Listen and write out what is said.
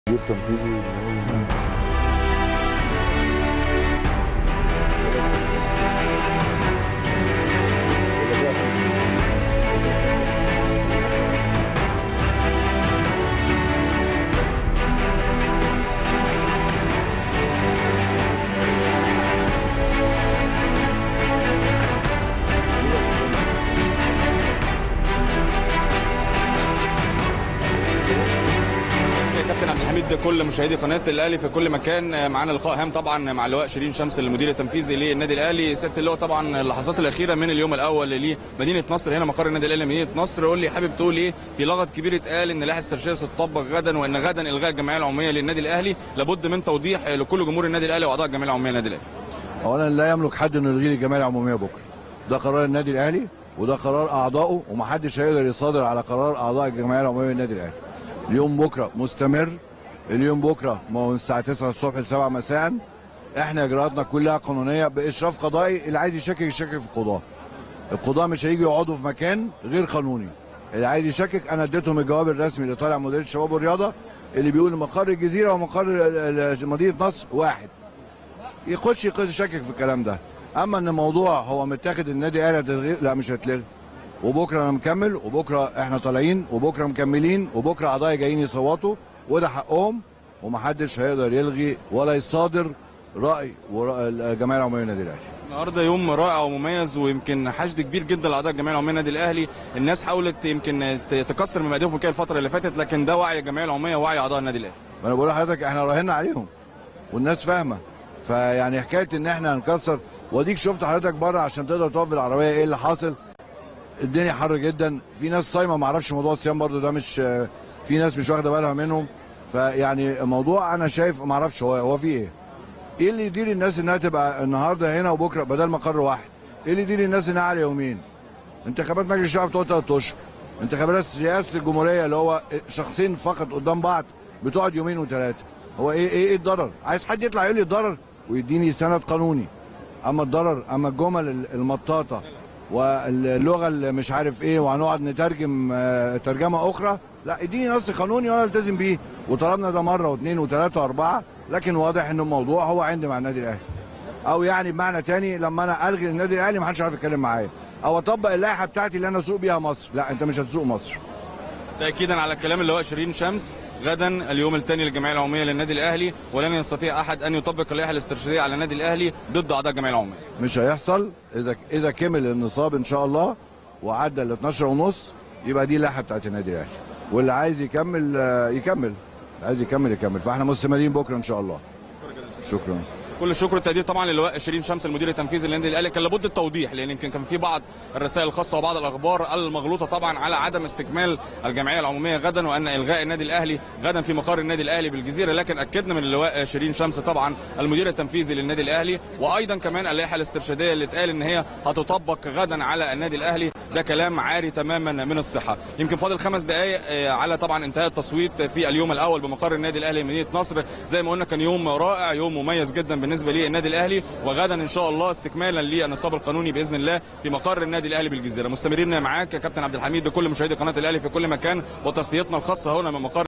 مدير تنفيذي كابتن عبد الحميد كل مشاهدي قناه الاهلي في كل مكان معانا لقاء هام طبعا مع اللواء شيرين شمس المدير التنفيذي للنادي الاهلي سياده اللواء طبعا اللحظات الاخيره من اليوم الاول لمدينه نصر هنا مقر النادي الاهلي مدينه نصر قول لي حابب تقول ايه في لغط كبير اتقال ان لائحه الترشيح ستطبق غدا وان غدا الغاء الجمعيه العموميه للنادي الاهلي لابد من توضيح لكل جمهور النادي الاهلي واعضاء الجمعيه العموميه للنادي الاهلي اولا لا يملك حد انه يلغي لي الجمعيه العموميه بكره ده قرار النادي الاهلي وده قرار اعضائه ومحدش هيقدر يصادر على قرار اعضاء الجمعيه العموميه للنادي الاهلي اليوم بكره مستمر اليوم بكره ما هو من الساعه 9 الصبح ل 7 مساء احنا اجراءاتنا كلها قانونيه باشراف قضائي اللي عايز يشكك يشكك في القضاه القضاه مش هيجي يقعدوا في مكان غير قانوني اللي عايز يشكك انا اديتهم الجواب الرسمي اللي طالع مديريه الشباب والرياضه اللي بيقول مقر الجزيره ومقر ال- ال- مدينه نصر واحد يخش يخش يشكك في الكلام ده اما ان الموضوع هو متاخد النادي قال هتلغي لا مش هتلغي وبكره انا مكمل وبكره احنا طالعين وبكره مكملين وبكره اعضائي جايين يصوتوا وده حقهم ومحدش هيقدر يلغي ولا يصادر راي ورا- الجمعيه العموميه للنادي الاهلي النهارده يوم رائع ومميز ويمكن حشد كبير جدا لاعضاء الجمعيه العموميه للنادي الاهلي الناس حاولت يمكن ت- تكسر من مقاديفهم كده الفتره اللي فاتت لكن ده وعي الجمعيه العموميه ووعي اعضاء النادي الاهلي ما انا بقول لحضرتك احنا راهنا عليهم والناس فاهمه فيعني حكايه ان احنا هنكسر واديك شفت حضرتك بره عشان تقدر تقف بالعربيه ايه اللي حاصل الدنيا حر جدا في ناس صايمه ما اعرفش موضوع الصيام برضو ده مش في ناس مش واخده بالها منهم فيعني موضوع انا شايف ما اعرفش هو هو في ايه ايه اللي يدير الناس انها تبقى النهارده هنا وبكره بدل مقر واحد ايه اللي يدير الناس انها على يومين انتخابات مجلس الشعب بتقعد ثلاث اشهر انتخابات رئاسه الجمهوريه اللي هو شخصين فقط قدام بعض بتقعد يومين وثلاثه هو ايه ايه ايه الضرر عايز حد يطلع يقول لي الضرر ويديني سند قانوني اما الضرر اما الجمل المطاطه واللغه اللي مش عارف ايه وهنقعد نترجم آه، ترجمه اخرى لا اديني نص قانوني وانا التزم بيه وطلبنا ده مره واثنين وثلاثه واربعه لكن واضح ان الموضوع هو عندي مع النادي الاهلي او يعني بمعنى تاني لما انا الغي النادي الاهلي ما حدش عارف يتكلم معايا او اطبق اللائحه بتاعتي اللي انا اسوق بيها مصر لا انت مش هتسوق مصر تاكيدا على الكلام اللي هو شيرين شمس غدا اليوم الثاني للجمعيه العموميه للنادي الاهلي ولن يستطيع احد ان يطبق اللائحه الاسترشاديه على النادي الاهلي ضد اعضاء الجمعيه العموميه مش هيحصل اذا اذا كمل النصاب ان شاء الله وعدى ال 12 ونص يبقى دي اللائحه بتاعت النادي الاهلي واللي عايز يكمل آه، يكمل اللي عايز يكمل يكمل فاحنا مستمرين بكره ان شاء الله شكرا كل الشكر والتقدير طبعا للواء شيرين شمس المدير التنفيذي للنادي الاهلي كان لابد التوضيح لان يمكن كان في بعض الرسائل الخاصه وبعض الاخبار المغلوطه طبعا على عدم استكمال الجمعيه العموميه غدا وان الغاء النادي الاهلي غدا في مقر النادي الاهلي بالجزيره لكن اكدنا من اللواء شيرين شمس طبعا المدير التنفيذي للنادي الاهلي وايضا كمان اللائحه الاسترشاديه اللي اتقال ان هي هتطبق غدا على النادي الاهلي ده كلام عاري تماما من الصحه يمكن فاضل خمس دقائق آه، على طبعا انتهاء التصويت في اليوم الاول بمقر النادي الاهلي مدينه نصر زي ما قلنا كان يوم رائع يوم مميز جدا بالنسبه للنادي الاهلي وغدا ان شاء الله استكمالا للنصاب القانوني باذن الله في مقر النادي الاهلي بالجزيره مستمرين معاك يا كابتن عبد الحميد بكل مشاهدي قناه الاهلي في كل مكان وتغطيتنا الخاصه هنا من مقر